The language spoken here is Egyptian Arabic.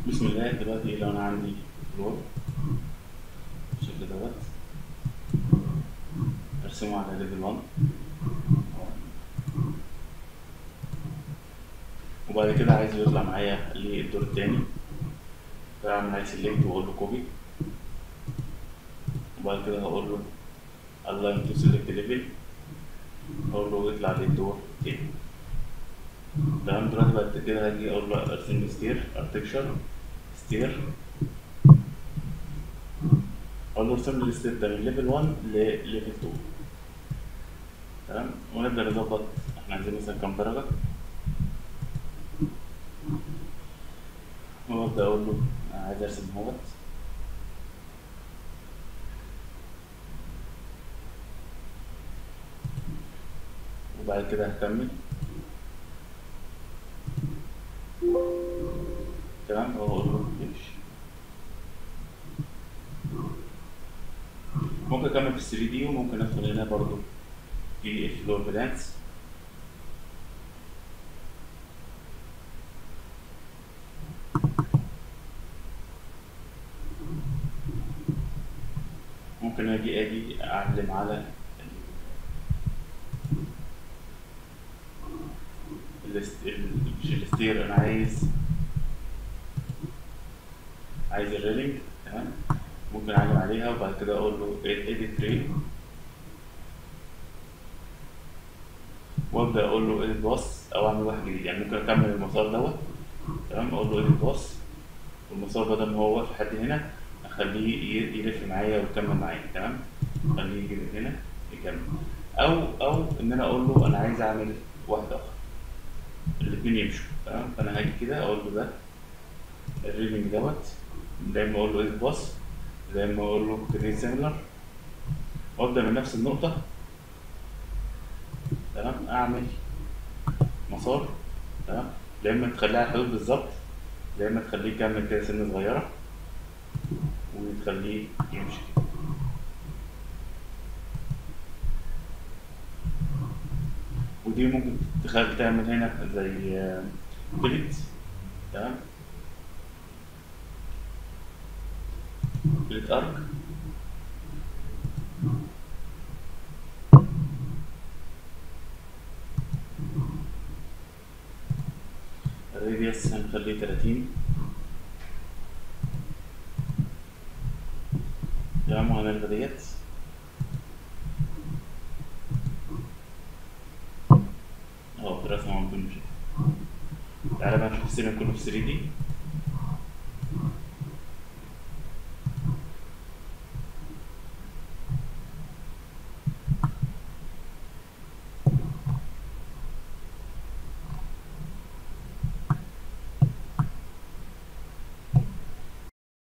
بسم الله دلوقتي لو انا عندي فلور بالشكل دوت ارسمه على ليفل 1 وبعد كده عايزه يطلع معايا للدور التاني فاعمل عليه سيلكت واقول له كوبي وبعد كده هقول له align to select level اقول له اطلع للدور التاني تمام دلوقتي بعد كده هاجي اقول له ارسم لي ستير ارتكشر ستير اقول له ارسم لي الستير ده من ليفل 1 لليفل 2 تمام ونبدا نظبط احنا عايزين مثلا كام درجه وابدا اقول له انا عايز ارسم اهوت وبعد كده هكمل تمام واقول له امشي ممكن اكمل في 3 دي وممكن ادخل هنا برضو في الفلور بلانس ممكن اجي اجي اعلم على الست- ال- مش الستير انا عايز عايز الريلينج تمام ممكن اعلم عليها وبعد كده اقول له edit train وابدا اقول له edit boss او اعمل واحد جديد يعني ممكن اكمل المسار دوت تمام اقول له edit boss والمسار بدل ما هو واقف لحد هنا اخليه ي- يلف معايا ويكمل معايا تمام خليه يجي من هنا يكمل او او ان انا اقول له انا عايز اعمل واحد اخر الاثنين يمشوا تمام فانا هاجي كده اقول له ده الريلينج دوت دايما اقول له ايه باص دايما اقول له كريت سيميلر وابدا من نفس النقطه تمام اعمل مسار تمام لا اما تخليها على الحدود بالظبط لا اما تخليه يكمل كده سنه صغيره وتخليه يمشي كده ودي ممكن تخلي تعمل هنا زي بليت تمام بليت ارك الراديوس هنخليه 30 تمام وهنلغي ديت اهو الرسمة موجودة مش تعالى بقى نشوف السينما كله في 3 دي